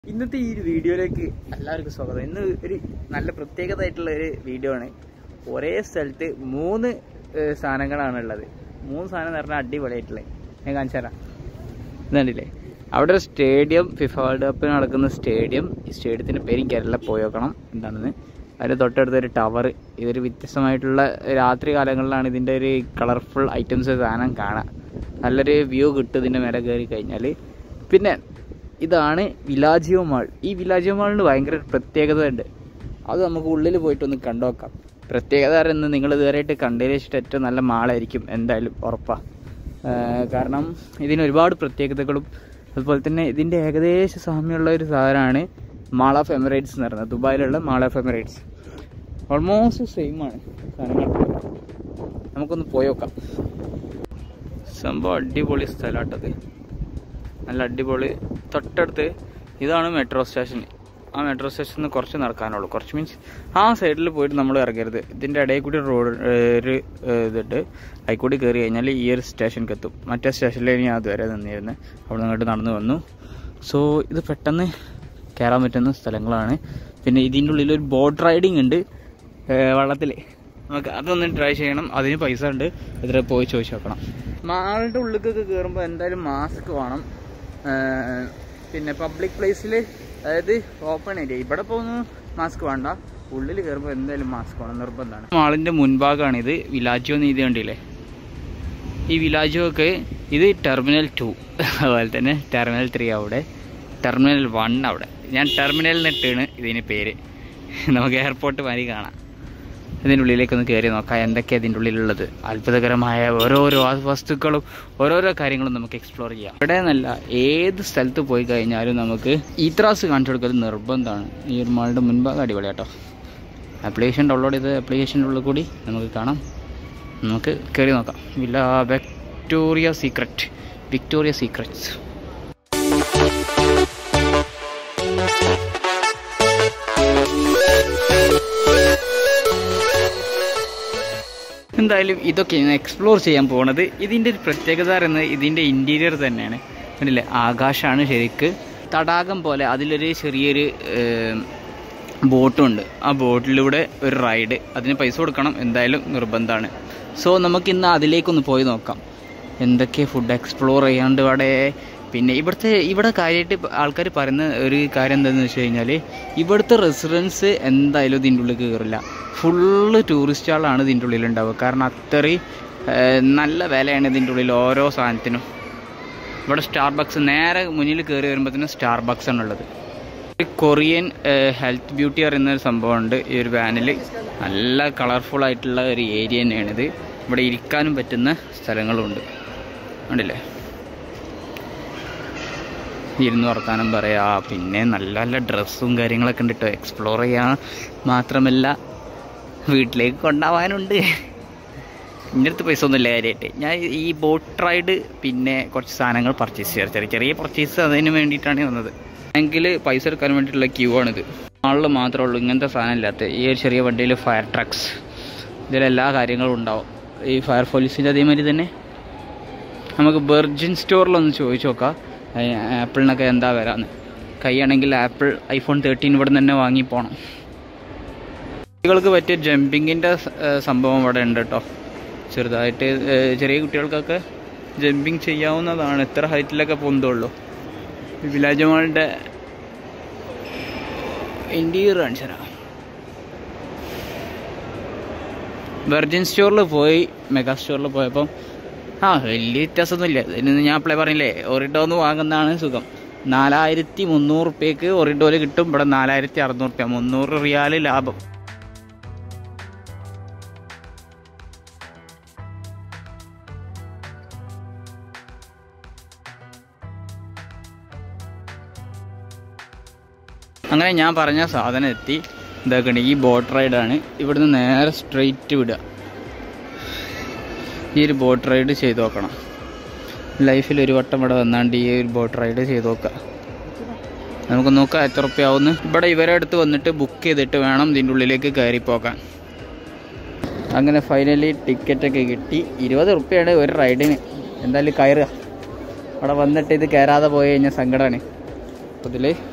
ഇന്നത്തെ ഈ ഒരു വീഡിയോയിലേക്ക് എല്ലാവർക്കും സ്വാഗതം ഇന്ന് ഒരു നല്ല പ്രത്യേകതയായിട്ടുള്ള ഒരു വീഡിയോ ആണ് ഒരേ സ്ഥലത്ത് മൂന്ന് ഏഹ്, സാധനങ്ങളാണ് ഉള്ളത് മൂന്ന് സാധനം എന്ന് പറഞ്ഞാൽ അടിപൊളിയായിട്ടുള്ളത് ഞാൻ കാണിച്ചു തരാം ഇതുണ്ടല്ലേ അവിടെ ഒരു സ്റ്റേഡിയം ഫിഫ വേൾഡ് കപ്പ് നടക്കുന്ന സ്റ്റേഡിയം ഈ സ്റ്റേഡിയത്തിൻ്റെ പേര് കേരള പോയി നോക്കണം എന്താണെന്ന് അതിൻ്റെ തൊട്ടടുത്ത് ഒരു ടവർ ഇതൊരു വ്യത്യസ്തമായിട്ടുള്ള രാത്രി കാലങ്ങളിലാണ് ഇതിൻ്റെ ഒരു കളർഫുൾ ഐറ്റംസ് സാധനം കാണാം നല്ലൊരു വ്യൂ കിട്ടും ഇതിൻ്റെ മേലെ കയറി കഴിഞ്ഞാൽ പിന്നെ ഇതാണ് വിലാജിയോ മാൾ ഈ വിലാജിയോ മാളിന് ഭയങ്കര ഒരു പ്രത്യേകത ഉണ്ട് അത് നമുക്ക് ഉള്ളിൽ പോയിട്ടൊന്ന് കണ്ടു നോക്കാം പ്രത്യേകത എന്ന് നിങ്ങൾ ഇതുവരെയായിട്ട് കണ്ടതിൽ വെച്ചിട്ട് ഏറ്റവും നല്ല മാളായിരിക്കും എന്തായാലും ഉറപ്പാണ് കാരണം ഇതിന് ഒരുപാട് പ്രത്യേകതകളും അതുപോലെ തന്നെ ഇതിൻ്റെ ഏകദേശ സാമ്യമുള്ള ഒരു സാധനമാണ് മാൾ ഓഫ് എമിറേറ്റ്സ് എന്ന് പറയുന്നത് ദുബായിലുള്ള mall of Emirates almost same ആണ് സാധനങ്ങൾ നമുക്കൊന്ന് പോയി നോക്കാം സംഭവം അടിപൊളി സ്ഥലമാട്ടത് നല്ല അടിപൊളി തൊട്ടടുത്ത് ഇതാണ് മെട്രോ സ്റ്റേഷൻ ആ മെട്രോ സ്റ്റേഷനിൽ നിന്ന് കുറച്ച് നടക്കാനുള്ളൂ കുറച്ച് മീൻസ് ആ സൈഡിൽ പോയിട്ട് നമ്മൾ ഇറങ്ങരുത് ഇതിൻ്റെ ഇടയിൽ കൂടി റോഡ് ഒരു ഏഹ്, ഇതുണ്ട് അതിൽ കൂടി കയറി കഴിഞ്ഞാൽ ഈ ഒരു സ്റ്റേഷനിലേക്ക് എത്തും മറ്റേ സ്റ്റേഷനിലേക്ക് ഞാൻ അതുവരെ നിന്നിരുന്നത് അവിടെ നിന്ന് അങ്ങോട്ട് നടന്നു വന്നു സോ ഇത് പെട്ടെന്ന് കയറാൻ പറ്റുന്ന സ്ഥലങ്ങളാണ് പിന്നെ ഇതിൻ്റെ ഉള്ളിൽ ഒരു ബോട്ട് റൈഡിങ് ഉണ്ട് വള്ളത്തിൽ നമുക്ക് അതൊന്ന് ട്രൈ ചെയ്യണം അതിന് പൈസ ഉണ്ട് ഇതിൽ പോയി ചോദിച്ചു നോക്കണം മാളുടെ ഉള്ളിലേക്കൊക്കെ കയറുമ്പോൾ എന്തായാലും മാസ്ക് വേണം ഏഹ് പിന്നെ പബ്ലിക് പ്ലേസിൽ അതായത് ഓപ്പൺ ഏരിയ ഇവിടെ പോകുന്നു മാസ്ക് വേണ്ട ഉള്ളിൽ കയറുമ്പോൾ എന്തായാലും മാസ്ക് വേണം നിർബന്ധമാണ് മാളിൻ്റെ മുൻഭാഗമാണ് ഇത് വിലാജിയോ എന്ന് ഇത് കണ്ടില്ലേ ഈ വിലാജോ ഒക്കെ ഇത് ടെർമിനൽ ടു അതുപോലെ തന്നെ ടെർമിനൽ ത്രീ അവിടെ ടെർമിനൽ വൺ അവിടെ ഞാൻ ടെർമിനൽ ഇട്ടാണ് ഇതിന് പേര് നമുക്ക് എയർപോർട്ട് മാതിരി കാണാം ഇതിൻ്റെ ഉള്ളിലേക്കൊന്ന് കയറി നോക്കാം എന്തൊക്കെയാണ് ഇതിൻ്റെ ഉള്ളിലുള്ളത് അത്ഭുതകരമായ ഓരോരോ വസ്തുക്കളും ഓരോരോ കാര്യങ്ങളും നമുക്ക് എക്സ്പ്ലോർ ചെയ്യാം ഇവിടെ എന്നല്ല ഏത് സ്ഥലത്ത് പോയി കഴിഞ്ഞാലും നമുക്ക് ഈത്രാസ് കാണിച്ചു കൊടുക്കൽ നിർബന്ധമാണ് ഈ ഒരു മാളുടെ മുൻഭാഗം അടിപൊളിയാട്ടോ ആപ്ലിക്കേഷൻ ഡൗൺലോഡ് ചെയ്ത് ആപ്ലിക്കേഷൻ്റെ ഉള്ളിൽ കൂടി നമുക്ക് കാണാം നമുക്ക് കയറി നോക്കാം villa Victoria Secret Victoria Secrets എന്തായാലും ഇതൊക്കെ ഞാൻ എക്സ്പ്ലോർ ചെയ്യാൻ പോണത് ഇതിൻ്റെ ഒരു പ്രത്യേകത പറയുന്നത് ഇതിൻ്റെ ഇൻറ്റീരിയർ തന്നെയാണ് കണ്ടില്ലേ ആകാശമാണ് ശരിക്ക് തടാകം പോലെ അതിലൊരു ചെറിയൊരു ബോട്ടും ഉണ്ട് ആ ബോട്ടിലൂടെ ഒരു റൈഡ് അതിന് പൈസ കൊടുക്കണം എന്തായാലും നിർബന്ധമാണ് സോ നമുക്ക് ഇന്ന് അതിലേക്കൊന്ന് പോയി നോക്കാം എന്തൊക്കെ ഫുഡ് എക്സ്പ്ലോർ ചെയ്യാണ്ട് ഇവിടെ പിന്നെ ഇവിടുത്തെ ഇവിടെ കാര്യമായിട്ട് ആൾക്കാർ പറയുന്ന ഒരു കാര്യം എന്താണെന്ന് വെച്ച് കഴിഞ്ഞാൽ ഇവിടുത്തെ റെസിഡൻസ് എന്തായാലും ഇതിൻ്റെ ഉള്ളിൽ കയറില്ല ഫുള്ള് ടൂറിസ്റ്റുകളാണ് ഇതിൻ്റെ ഉള്ളിൽ ഉണ്ടാവുക കാരണം അത്രയും ഏഹ്, നല്ല വിലയാണ് ഇതിൻ്റെ ഉള്ളിൽ ഓരോ സാധനത്തിനും ഇവിടെ സ്റ്റാർബക്സ് നേരെ മുന്നിൽ കയറി വരുമ്പോഴത്തേനും സ്റ്റാർബക്സ് ആണുള്ളത് ഒരു കൊറിയൻ ഹെൽത്ത് ബ്യൂട്ടി പറയുന്ന ഒരു സംഭവമുണ്ട് ഈ ഒരു വാനിൽ നല്ല കളർഫുൾ ആയിട്ടുള്ള ഒരു ഏരിയ തന്നെയാണിത് ഇവിടെ ഇരിക്കാനും പറ്റുന്ന സ്ഥലങ്ങളുണ്ട് ഉണ്ടല്ലേ ഇരുന്ന് വർത്താനം പറയാ പിന്നെ നല്ല നല്ല ഡ്രസ്സും കാര്യങ്ങളൊക്കെ ഉണ്ട് കേട്ടോ എക്സ്പ്ലോർ ചെയ്യാൻ മാത്രമല്ല വീട്ടിലേക്ക് കൊണ്ടുപോകാനുണ്ട് എൻ്റെ അടുത്ത് പൈസ ഒന്നുമില്ല കാര്യമായിട്ട് ഞാൻ ഈ ബോട്ട് റൈഡ് പിന്നെ കുറച്ച് സാധനങ്ങൾ പർച്ചേസ് ചെയ്യാറ് ചെറിയ ചെറിയ പർച്ചേസ് അതിന് വേണ്ടിയിട്ടാണ് വന്നത് എങ്കിൽ പൈസ എടുക്കാൻ വേണ്ടിയിട്ടുള്ള ക്യൂ ആണിത് ആളിൽ മാത്രമേ ഉള്ളൂ ഇങ്ങനത്തെ സാധനം ഇല്ലാത്ത ഈ ഒരു ചെറിയ വണ്ടിയിൽ ഫയർ ട്രക്സ് ഇതിലെല്ലാ കാര്യങ്ങളും ഉണ്ടാവും ഈ ഫയർ പോലീസിൻ്റെ അതേമാതിരി തന്നെ നമുക്ക് വെർജിൻ സ്റ്റോറിലൊന്ന് ചോദിച്ചു നോക്കാം ഏ- ആപ്പിളിനൊക്കെ എന്താ വരാന്ന് കൈയാണെങ്കിൽ ആപ്പിൾ ഐഫോൺ തേർട്ടീൻ ഇവിടെ തന്നെ വാങ്ങി പോകണം കുട്ടികൾക്ക് പറ്റിയ ജമ്പിങ്ങിൻ്റെ സംഭവം ഇവിടെ ഉണ്ട് കേട്ടോ ചെറുതായിട്ട് ഏ, ചെറിയ കുട്ടികൾക്കൊക്കെ ജമ്പിങ് ചെയ്യാവുന്നതാണ് എത്ര ഹൈറ്റിലൊക്കെ പൊന്തുള്ളൂ ഈ വിലാജ് മാളിൻ്റെ ഇൻറ്റീരിയർ കാണിച്ചരാ വെർജിൻ സ്റ്റോറിൽ പോയി മെഗാ സ്റ്റോറിൽ പോയപ്പം ആ വലിയ വ്യത്യാസമൊന്നുമില്ല ഇതിന് ഞാൻ അപ്ലൈ പറഞ്ഞില്ലേ ഒറിഡോന്ന് വാങ്ങുന്നതാണ് സുഖം നാലായിരത്തി മുന്നൂറ് റുപ്യക്ക് ഒറിഡോയിൽ കിട്ടും ഇവിടെ നാലായിരത്തി അറുന്നൂറ് റുപ്യ മുന്നൂറ് റിയാൽ ലാഭം അങ്ങനെ ഞാൻ പറഞ്ഞ സാധനം എത്തി ഇതാക്കണേ ഈ ബോട്ട് റൈഡാണ് ഇവിടുന്ന് നേരെ സ്ട്രെയിറ്റ് വിടുക ഈ ഒരു ബോട്ട് റൈഡ് ചെയ്ത് നോക്കണം ലൈഫിൽ ഒരു വട്ടം ഇവിടെ വന്നാണ്ട് ഈ ഒരു ബോട്ട് റൈഡ് ചെയ്ത് നോക്കുക നമുക്ക് നോക്കാം എത്ര റുപ്യ ആവുമെന്ന് ഇവിടെ ഇവരെ അടുത്ത് വന്നിട്ട് ബുക്ക് ചെയ്തിട്ട് വേണം ഇതിൻ്റെ ഉള്ളിലേക്ക് കയറി പോകാൻ അങ്ങനെ ഫൈനലി ടിക്കറ്റൊക്കെ കിട്ടി ഇരുപത് റുപ്യാണ് ഒരു റൈഡിന് എന്തായാലും കയറുക അവിടെ വന്നിട്ട് ഇത് കയറാതെ പോയി കഴിഞ്ഞാൽ സങ്കടമാണ് അപ്പോൾ ഇതിൽ